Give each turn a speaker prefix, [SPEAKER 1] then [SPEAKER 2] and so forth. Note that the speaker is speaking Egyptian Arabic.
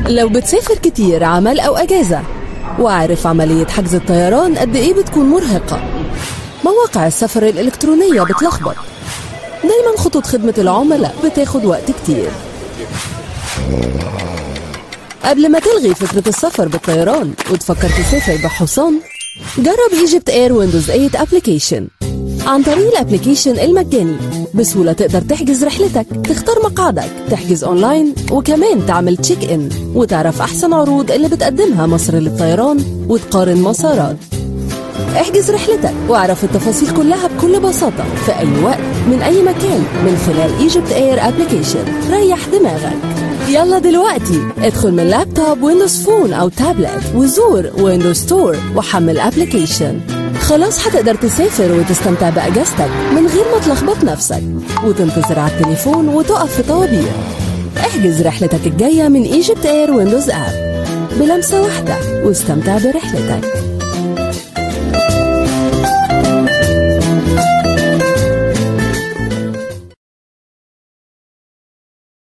[SPEAKER 1] لو بتسافر كتير عمل أو أجازة وعارف عملية حجز الطيران قد إيه بتكون مرهقة مواقع السفر الإلكترونية بتلخبط دايما خطوط خدمة العملاء بتاخد وقت كتير قبل ما تلغي فكرة السفر بالطيران وتفكر تسافر بحصان جرب ايجيبت اير ويندوز 8 ابلكيشن عن طريق الابلكيشن المجاني بسهولة تقدر تحجز رحلتك تختار مقعدك تحجز اونلاين وكمان تعمل تشيك ان وتعرف احسن عروض اللي بتقدمها مصر للطيران وتقارن مسارات احجز رحلتك واعرف التفاصيل كلها بكل بساطة في أي وقت من أي مكان من خلال ايجيبت اير ابلكيشن ريح دماغك يلا دلوقتي ادخل من لابتوب ويندوز فون أو تابلت وزور ويندوز ستور وحمل ابلكيشن خلاص هتقدر تسافر وتستمتع بأجازتك من غير ما تلخبط نفسك وتنتظر على التليفون وتقف في طوابير احجز رحلتك الجاية من ايجيبت اير ويندوز اب بلمسة واحدة واستمتع برحلتك